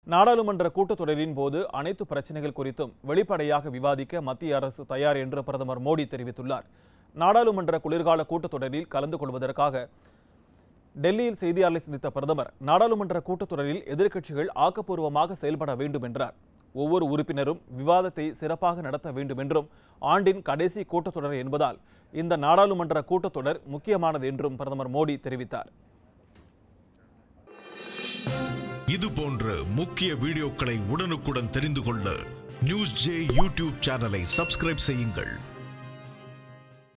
நாடாளுமன்ற கூட்டத்தொடரின் போது அனைத்து பிரச்சனைகள் குறித்தும் வெளிப்படையாக விவாதிக்க மத்திய அரசு தயார் என்று பிரதமர் மோடி தெரிவித்துள்ளார் நாடாளுமன்ற குளிர்கால கூட்டத்தொடரில் கலந்து கொள்வதற்காக டெல்லியில் செய்தியாளர்களை சந்தித்த பிரதமர் நாடாளுமன்ற கூட்டத்தொடரில் எதிர்க்கட்சிகள் ஆக்கப்பூர்வமாக செயல்பட வேண்டும் என்றார் ஒவ்வொரு உறுப்பினரும் விவாதத்தை சிறப்பாக நடத்த வேண்டும் என்றும் ஆண்டின் கடைசி கூட்டத்தொடர் என்பதால் இந்த நாடாளுமன்ற கூட்டத்தொடர் முக்கியமானது என்றும் பிரதமர் மோடி தெரிவித்தார் இது போன்ற முக்கிய வீடியோக்களை உடனுக்குடன் தெரிந்து கொள்ள நியூஸ் ஜே யூடியூப் சேனலை சப்ஸ்கிரைப் செய்யுங்கள்